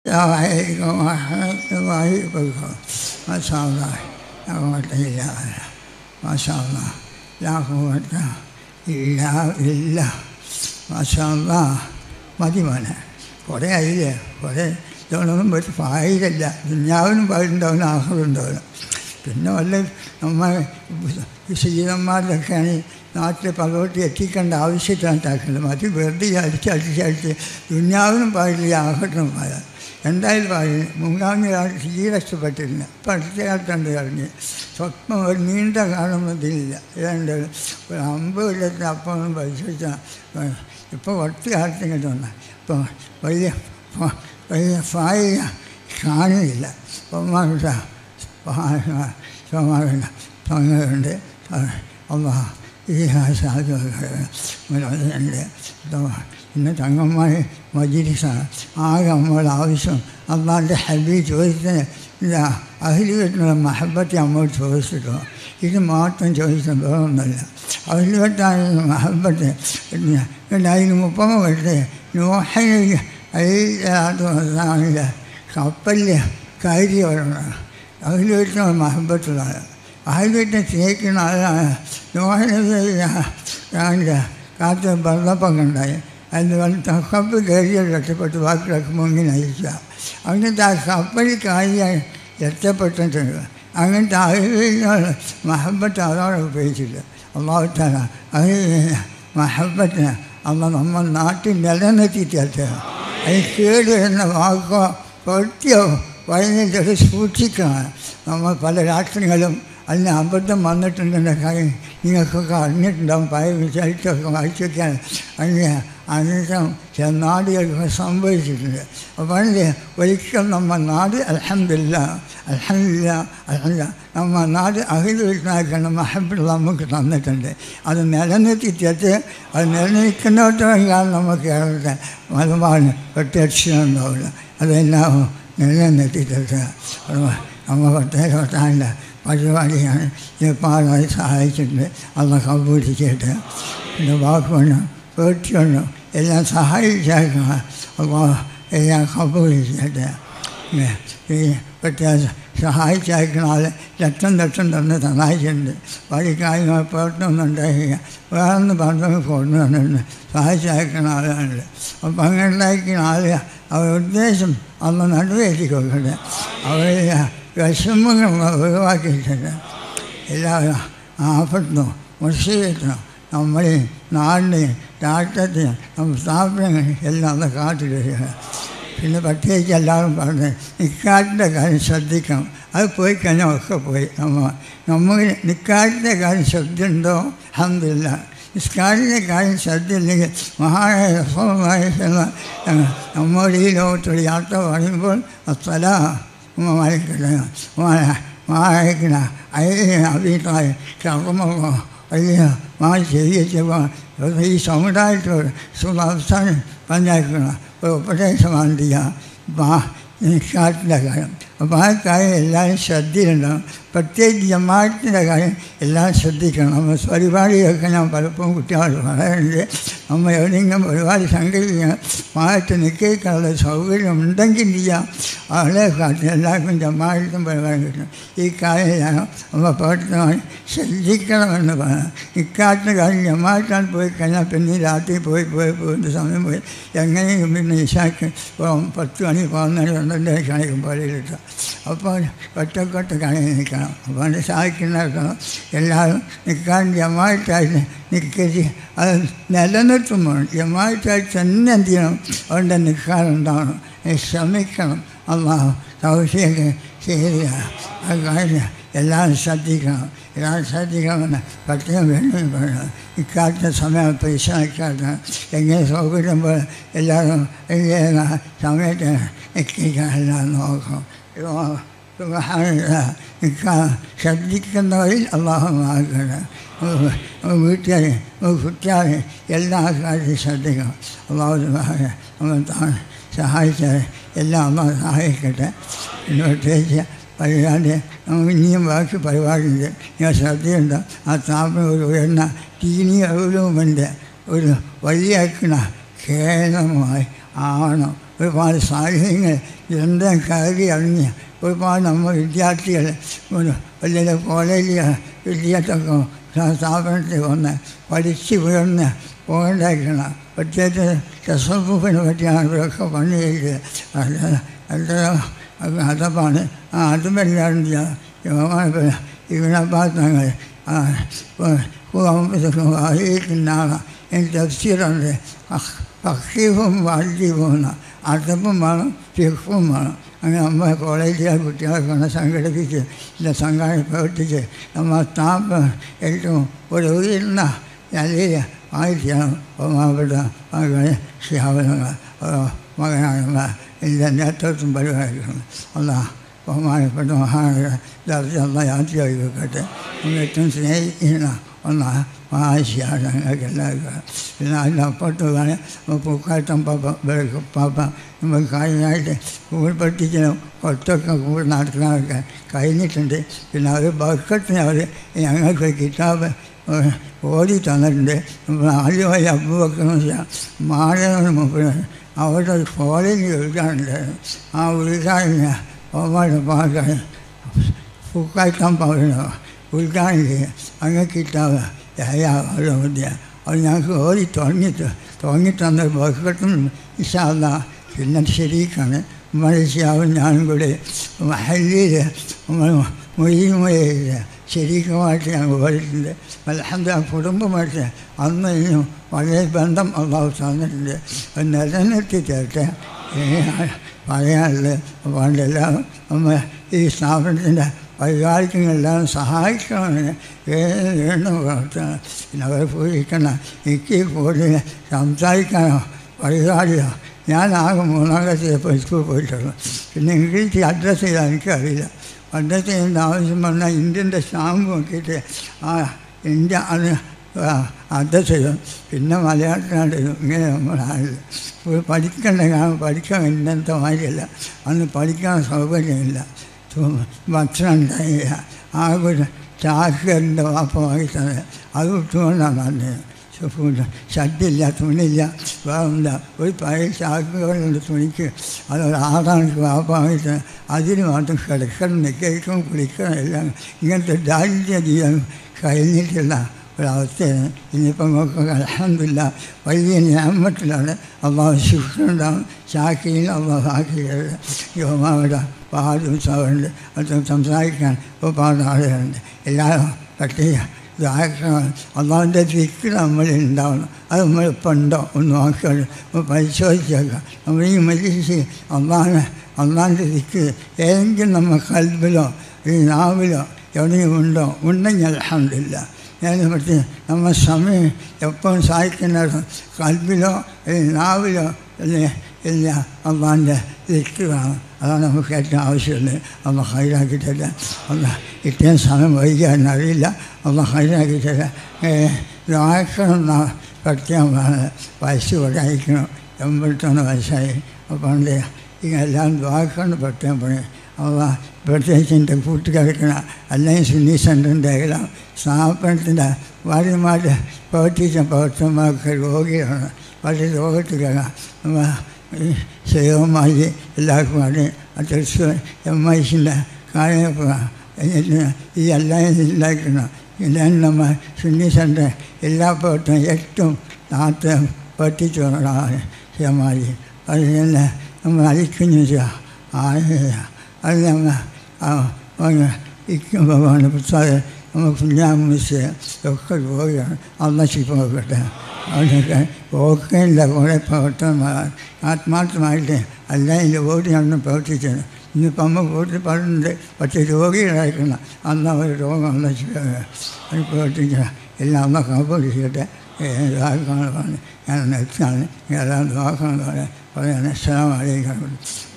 السلام عليكم ورحمة الله وبركاته ما شاء الله لا قوة إلا بالله ما شاء الله لا قوة إلا بالله ما شاء الله മതി മോനെ കുറേ ആയില്ലേ കുറേ ഇതൊന്നും ഒരു ഫായില്ല ദുഞ്ഞാവിനും പാടുണ്ടാവില്ല ആഹ്ലുണ്ടാവില്ല പിന്നെ വല്ല നമ്മൾ ശീലന്മാരിലൊക്കെയാണ് നാട്ടിൽ പകവട്ടി എത്തിക്കേണ്ട ആവശ്യത്തിനാണ് മതി വെറുതെ അടിച്ച് അടിച്ച് അടിച്ച് ദുഞ്ഞാവിനും പാടില്ല ആഹ്ലിനും പാടാം എന്തായാലും പാടില്ല മുങ്കാമിന് ഒരാൾ തീരഷ്ടപ്പെട്ടിരുന്നു ഇപ്പം അടുത്ത കാലത്തുണ്ട് കഴിഞ്ഞ് സ്വപ്നം ഒരു നീണ്ട കാലം ഇതിലില്ല ഏതാണ്ട് ഒരു അമ്പത് കൊല്ലത്തിന് അപ്പം പരിശോധിച്ചാൽ ഇപ്പോൾ കുറച്ച് കാലത്ത് ഇങ്ങോട്ട് വന്ന ഇപ്പോൾ വലിയ ഫ- വലിയ ഫായ കാണുന്നില്ല സമാധാന സമാധാന സമയമുണ്ട് അമ്മ ഈ സാധ്യതകളുണ്ട് ഇന്ന് തങ്ങന്മാർ മജിരിസാണ് ആകെ നമ്മളുടെ ആവശ്യം അള്ളാൻ്റെ ഹബി ചോദിച്ചത് ഇല്ല അഹിൽ വീട്ടിലുള്ള മഹബത്തെ അമ്മോട് ചോദിച്ചിട്ടോ ഇത് മാത്രം ചോദിച്ചത് വേറൊന്നുമില്ല അഹിൽ വീട്ടാണ് മഹബത്ത് പിന്നെ അതിന് മുപ്പത് വർഷത്തെ നോഹയിൽ അതിൽ കപ്പലിൽ കയറി വരണം അഹിൽ വീട്ടിലുള്ള മഹബത്തുള്ളതാണ് അഹിൽ വീട്ടിനെ സ്നേഹിക്കുന്ന ആളാണ് നോഹന കാത്ത് വെള്ളപ്പം കണ്ടായി അതിന് കപ്പൽ കയറിയത് രക്ഷപ്പെട്ട് ബാക്കിയൊക്കെ മുങ്ങി നയിക്കുക അങ്ങനത്തെ ആ കപ്പലിൽ കാര്യം രക്ഷപ്പെട്ടിട്ടുണ്ട് അങ്ങനത്തെ അഹിലിനോട് മഹബത്ത് അതോടെ ഉപയോഗിച്ചില്ല അള്ളാഹുത്താല അഹിൽ മഹബത്തിന് അമ്മ നമ്മൾ നാട്ടിൽ നിലനിർത്തിയിട്ട് അതിന് കേട് വരുന്ന വാക്കോ പ്രവൃത്തിയോ പറയുന്നത് സൂക്ഷിക്കണം നമ്മൾ പല രാഷ്ട്രങ്ങളും അതിന് അബദ്ധം വന്നിട്ടുണ്ടെന്ന കാര്യം നിങ്ങൾക്കൊക്കെ അറിഞ്ഞിട്ടുണ്ടാവും പഴയ ചരിത്രമൊക്കെ വായിച്ചൊക്കെയാണ് അതിന് അനന്തരം ചില നാടുകൾക്ക് സംഭവിച്ചിട്ടുണ്ട് അപ്പോൾ അതിന് ഒരിക്കൽ നമ്മൾ നാട് അലഹമില്ല അലഹമില്ല അലഹമില്ല നമ്മൾ നാട് അഹിതനാക്കണം മഹബിൾ നമുക്ക് തന്നിട്ടുണ്ട് അത് നിലനിർത്തിയിട്ട് അത് നിലനിൽക്കുന്നിടത്തോളം കാലം നമുക്ക് കേരളത്തെ മതമാണ് പ്രത്യക്ഷം ഉണ്ടാവില്ല അതെല്ലാം നിലനിർത്തിയിട്ട് നമ്മൾ പ്രത്യേകത്താണ്ട പരിപാടിയാണ് ജപ്പാനായി സഹായിച്ചിട്ടുണ്ട് അത് കമ്പൂരിച്ചിട്ട് പിന്നെ വാക്കുകൊണ്ടും പേട്ടിക്കൊണ്ടും എല്ലാം സഹായിച്ചേക്കണം അപ്പോൾ എല്ലാം കമ്പൂരിച്ചിട്ട് ഈ പ്രത്യേകം സഹായിച്ചയക്കുന്ന ആൾ ലക്ഷം ലക്ഷം തന്നെ സഹായിച്ചിട്ടുണ്ട് വഴിക്കാര്യങ്ങൾ പ്രവർത്തനം ഉണ്ടായില്ല വേറൊന്ന് പറഞ്ഞു കൊണ്ടുവന്നിട്ടുണ്ട് സഹായിച്ചയക്കുന്ന ആളാണ് അപ്പം അങ്ങനെ ഉണ്ടായിരിക്കുന്ന ആൾ അവരുടെ ഉദ്ദേശം അന്ന് നടുവേറ്റി കൊടുക്കട്ടെ അവരെ വിഷമങ്ങൾ ഒഴിവാക്കിയിട്ടുണ്ട് എല്ലാവരും ആപത്തിനും മുസ്ലിത്തിനും നമ്മളെയും നാടിനെയും രാഷ്ട്രത്തെയും നമ്മുടെ സ്ഥാപനങ്ങൾ എല്ലാം ഒന്ന് കാത്തിരിക്കുകയാണ് പിന്നെ പ്രത്യേകിച്ച് എല്ലാവരും പറഞ്ഞ് നിക്കാറ്റിൻ്റെ കാര്യം ശ്രദ്ധിക്കണം അത് പോയി കഴിഞ്ഞാൽ ഒക്കെ പോയി നമ്മ നമ്മൾ നിക്കാറ്റിൻ്റെ കാര്യം ശ്രദ്ധയുണ്ടോ അഹമ്മദില്ല നിസ്കാരിൻ്റെ കാര്യം ശ്രദ്ധയില്ലെങ്കിൽ മഹാനായ രസമായ നമ്മൾ ഈ ലോകത്തോട് യാത്ര പറയുമ്പോൾ സ്ഥല മലക്കട്ടെ മഹാനായിക്കണ അഭിപ്രായം കർമ്മമോ വലിയ മാ ചെയ്യിച്ചപ്പോൾ ഈ സമുദായത്തോട് സുഖാവസ്ഥാനം പഞ്ചായക്കണം ഒരു ഉപദേശമാണ് ചെയ്യുക നിസ്കാരത്തിൻ്റെ കാര്യം അപ്പോൾ ആ കാര്യം എല്ലാവരും ശ്രദ്ധയിലുണ്ടാവും പ്രത്യേകിച്ച് ജമാഅത്തിൻ്റെ കാര്യം എല്ലാം ശ്രദ്ധിക്കണം നമ്മൾ പരിപാടിയൊക്കെ ഞാൻ പലപ്പോഴും കുട്ടികളോട് പറയാറുണ്ട് നമ്മൾ എവിടെയെങ്കിലും ഒരുപാട് സംഘടിപ്പിക്കണം മാറ്റി നിൽക്കാനുള്ള സൗകര്യം ഉണ്ടെങ്കിൽ ചെയ്യാം അവളെ കാട്ടി എല്ലാവർക്കും ജമാഅത്തും പരിപാടി കിട്ടണം ഈ കാര്യം നമ്മൾ പ്രവർത്തനമായി ശ്രദ്ധിക്കണമെന്ന് പറയാം ഇക്കാലത്തെ കാര്യം ജമാഅത്താൻ പോയി കഴിഞ്ഞാൽ പിന്നെ രാത്രി പോയി പോയി പോകുന്ന സമയം പോയി എങ്ങനെയും പിന്നെ ഇഷാക്ക് പത്ത് മണി പതിനൊന്ന് പന്ത്രണ്ട് കാണിക്കും പള്ളിയിലിട്ടാം അപ്പോൾ ഒറ്റക്കൊറ്റ കണി നിൽക്കണം അപ്പോൾ അത് സഹായിക്കുന്നിടത്തോളം എല്ലാവരും നിൽക്കാൻ ജമായിട്ടായിട്ട് നിൽക്കരുത് അത് നിലനിർത്തുമ്പോൾ ജമായിട്ടായിട്ട് തന്നെ എന്ത് ചെയ്യണം അതുകൊണ്ട് നിൽക്കാറുണ്ടാവണം ശ്രമിക്കണം അള്ളാഹു സൗശ്യൊക്കെ ചെയ്യുക ആ കാര്യം എല്ലാവരും ശ്രദ്ധിക്കണം എല്ലാവരും ശ്രദ്ധിക്കണമെന്ന് പ്രത്യേകം വേണമെന്ന് പറയണം ഇക്കാലത്തെ സമയം പൈസ ഇക്കാലത്ത് എങ്ങനെ സൗകര്യം പോലെ എല്ലാവരും സമയത്ത് എത്തിക്കാൻ എല്ലാം നോക്കണം ശ്രദ്ധിക്കുന്നവരിൽ അള്ളാഹുമാകണം വീട്ടുകാർ കുട്ടികളെ എല്ലാ കാര്യവും ശ്രദ്ധിക്കണം അള്ളാഹു നമ്മൾ സഹായിച്ചത് എല്ലാം അള്ളാഹ് സഹായിക്കട്ടെ പിന്നെ പ്രത്യേകിച്ച് പരിപാടി നമുക്ക് ഇനിയും ബാക്കി പരിപാടിയുണ്ട് ഞാൻ ശ്രദ്ധയുണ്ട് ആ സ്ഥാപനം ഒരു ഉയർന്ന തീനി ഗൗരവമുണ്ട് ഒരു വലിയ കേന്ദ്രമായി ആവണം ഒരുപാട് സാഹചര്യങ്ങൾ ഇതെല്ലാം കയറി ഇറങ്ങി ഒരുപാട് നമ്മൾ വിദ്യാർത്ഥികൾ ഒരു വലിയ കോളേജിൽ വിദ്യാർത്ഥികൾ സ്ഥാപനത്തിൽ വന്ന് പഠിച്ച് ഉയർന്ന് പോകേണ്ടായിരിക്കണം പ്രത്യേകിച്ച് രസബുക്കിനെ പറ്റിയാണ് ഇവരൊക്കെ പണി ചെയ്തത് അത് അത് അതപ്പാണ് ആ അതുമെല്ലാം ابن عباس അറിയിക്കുന്നതാണ് എനിക്ക് തഫ്സീറുണ്ട് ഭക്ഷീഫും വാഴ്ചീഫുമാണ് അർത്ഥവും വേണം ഫിഫും വേണം അങ്ങനെ നമ്മൾ കോളേജിലെ കുട്ടികളെ കൊണ്ട് സംഘടിപ്പിച്ച് ഇല്ല സംഘടന പ്രവർത്തിച്ച് നമ്മൾ സ്ഥാപനം ഏറ്റവും ഒരു ഉയർന്ന നിലയിൽ ആയിരിക്കണം ബഹുമാനപ്പെട്ട മകളെ ശ്യാവനങ്ങൾ മകനാണ് ഇതിൻ്റെ നേതൃത്വം പരിപാലിക്കണം അല്ല ബഹുമാനപ്പെട്ട മഹാനഗര ദർശന യാത്രയായി വെക്കട്ടെ നമ്മൾ ഏറ്റവും സ്നേഹിക്കുന്ന ഒന്ന് മഹാശിയാണ് ഞങ്ങൾക്ക് എല്ലാവർക്കും പിന്നെ അതിനപ്പുറത്ത് വേണേൽ പൂക്കാട്ടം പാപ്പ വെളുക്കും പാപ്പ നമ്മൾ കഴിഞ്ഞായിട്ട് സ്കൂൾ പഠിപ്പിക്കണം കുറച്ചൊക്കെ കൂടെ നടക്കാനൊക്കെ കഴിഞ്ഞിട്ടുണ്ട് പിന്നെ അവർ ബക്കറ്റിന് അവർ ഞങ്ങൾക്ക് കിതാബ് ഓടി തന്നിട്ടുണ്ട് നമ്മൾ ആദ്യമായി അബ്ബു വെക്കുന്ന മാടന് മുമ്പ് അവരുടെ ഒരു കോളേജ് ഉദ്ഘാടനം ആ ഉദ്ഘാടന ഒമാരുടെ പാക്കാൻ പൂക്കാട്ടം പവനോ ഉദ്ഘാടനം ചെയ്യുക അങ്ങനെ കിട്ടാവ് ഏഴാവോ മതിയ അത് ഞങ്ങൾക്ക് ഓടി തുടങ്ങിയിട്ട് തുടങ്ങിയിട്ട് അന്ന് ബക്കറ്റും ഇഷാല്ല പിന്നെ ശരിക്കാണ് മലേഷ്യാവും ഞാനും കൂടി ഹല്ലിയിൽ മൊയ്യുമൊഴിയില്ല ശരീരമായിട്ട് ഞങ്ങൾ പോയിട്ടുണ്ട് അലഹന്ത കുടുംബമായിട്ട് അന്ന് ഇനിയും വളരെ ബന്ധം അള്ളാഹു തന്നിട്ടുണ്ട് അത് നിലനിർത്തി തരട്ടെ പറയാനുള്ളത് പണ്ടെല്ലാം നമ്മൾ ഈ സ്ഥാപനത്തിൻ്റെ പരിപാലിക്കുന്നതെല്ലാം സഹായിക്കണമെന്ന് വീണ്ടും പ്രവർത്തനം പിന്നെ അവർ പോയിരിക്കണം എനിക്ക് കൂടുതൽ സംസാരിക്കാനോ പരിപാടിയോ ഞാനാകെ മൂന്നാം ക്ലാസ്സിൽ സ്കൂളിൽ പോയിട്ടുള്ളൂ പിന്നെ ഇംഗ്ലീഷ് അഡ്രസ്സ് ചെയ്താൽ എനിക്കറിയില്ല അഡ്രസ്സ് ചെയ്യേണ്ട ആവശ്യം പറഞ്ഞാൽ ഇന്ത്യൻ്റെ സ്റ്റാമ്പ് നോക്കിയിട്ട് ആ ഇന്ത്യ അത് അഡ്രസ്സ് ചെയ്യും പിന്നെ മലയാളത്തിനാണ് ഇങ്ങനെ നമ്മളാണില്ല ഇപ്പോൾ പഠിക്കണ്ട ഞാൻ പഠിക്കാൻ ഇന്നത്തെ മാതിരിയല്ല അന്ന് പഠിക്കാൻ സൗകര്യമില്ല ഭക്ഷണം ഉണ്ടായില്ല ആ ഒരു ചാക്കറിൻ്റെ വാപ്പ വാങ്ങി തന്നെ അത് ഇട്ടുകൊണ്ടാണ് വന്നത് ഷഡില്ല തുണിയില്ല വേറെന്താ ഒരു പഴയ ചാക്കുകളുണ്ട് തുണിക്ക് അതൊരു ആറാണിക്ക് വാപ്പ വാങ്ങിയിട്ട് അതിന് മാത്രം കിടക്കണം നിൽക്കണം കുളിക്കണം എല്ലാം ഇങ്ങനത്തെ ദാരിദ്ര്യ ജീവിതം കഴിഞ്ഞിട്ടില്ല ഒരവസ്ഥയാണ് ഇനിയിപ്പം നോക്കുക അലഹമില്ല വലിയ ഞാമത്തിലാണ് അള്ളാഹു ശുക്രുണ്ടാവും ചാക്കിയിൽ അള്ളാഹു ആക്കിയത് യോമാവിടെ പാടും സവറുണ്ട് അത് സംസാരിക്കാൻ ഒരുപാട് ആളുകളുണ്ട് എല്ലാവരും പട്ടിക ഇതാക്കണം അള്ളാഹിൻ്റെ ദിക്ക് നമ്മളിൽ ഉണ്ടാവണം അത് നമ്മളിപ്പോൾ ഉണ്ടോ ഒന്ന് നോക്കണം ഒന്ന് പരിശോധിച്ചേക്കാം നമ്മൾ ഈ മനുഷ്യ അള്ളാഹിനെ അള്ളാഹിൻ്റെ ദിക്ക് ഏതെങ്കിലും നമ്മൾ കൽബിലോ ഈ നാവിലോ എവിടെയും ഉണ്ടോ ഉണ്ടെങ്കിൽ അലഹമില്ല ഞാൻ പറ്റി നമ്മൾ സമയം എപ്പോഴും സഹായിക്കുന്ന കൽബിലോ നാവിലോ അല്ലേ ഇല്ല അള്ളാഹിൻ്റെ ദിക്ക് വേണം അതാണ് നമുക്ക് ഏറ്റവും ആവശ്യമുള്ളത് അള്ള ഹൈറാക്കി തരാം അല്ല ഇത്രയും സമയം വൈകാൻ അറിയില്ല അള്ള ഹൈറാക്കി തരാം ഇതാക്കണം പ്രത്യേകം വയസ്സ് ഇവിടെ അയക്കണം എൺപത്തൊന്ന് വയസ്സായി പണ്ട് ഇതെല്ലാം ദ്വാക്കണം പ്രത്യേകം പണി അവ പ്രത്യേകിച്ച് എൻ്റെ കൂട്ടുകാർക്കണ അല്ലെങ്കിൽ സുന്നി സെൻറ്ററിൻ്റെ എല്ലാം സ്ഥാപനത്തിൻ്റെ ഭാര്യമാരുടെ പ്രവർത്തിച്ച പ്രവർത്തനമാർക്ക് രോഗിയാണ് വളരെ രോഗത്തിലാണ് ശൈവമായി എല്ലാവർക്കും അത് തൃശ്ശൂർ എം ഐ സിൻ്റെ കാര്യം ഈ എല്ലാം ഇല്ലാക്കണം ഇതാണ് നമ്മ സുന്നി സെൻറ്റർ എല്ലാ പ്രവർത്തനം ഏറ്റവും നാട്ട് പഠിച്ചു വന്നതാണ് ശിവമാരി അത് തന്നെ നമ്മൾ അഴിക്കുന്നു ആയ അത് നമ്മൾ ഇരിക്കുമ്പോൾ പുസ്തകം നമ്മൾ കുഞ്ഞാമിസ് ഒക്കെ പോവുകയാണ് അന്ന് ശിപ്പം നോക്കട്ടെ അതിനൊക്കെ ഓക്കെയില്ല കുറേ പ്രവർത്തനന്മാർ ആത്മാർത്ഥമായിട്ട് അല്ലെങ്കിൽ ഓടി നടന്ന് പ്രവർത്തിച്ചത് ഇന്നിപ്പോൾ അമ്മ വീട്ടിൽ പറയുന്നുണ്ട് പക്ഷേ രോഗികളായിരിക്കണം അന്ന് അവർ രോഗം അന്ന് അത് പ്രവർത്തിക്കണം എല്ലാം അമ്മ കമ്പോട്ട് ചെയ്യട്ടെ ഇതാക്കാണ് ഞാൻ നിർത്തിയാണ് എല്ലാം നോക്കണം പറയാൻ പറയാൻ അസ്സലാം വലൈക്കും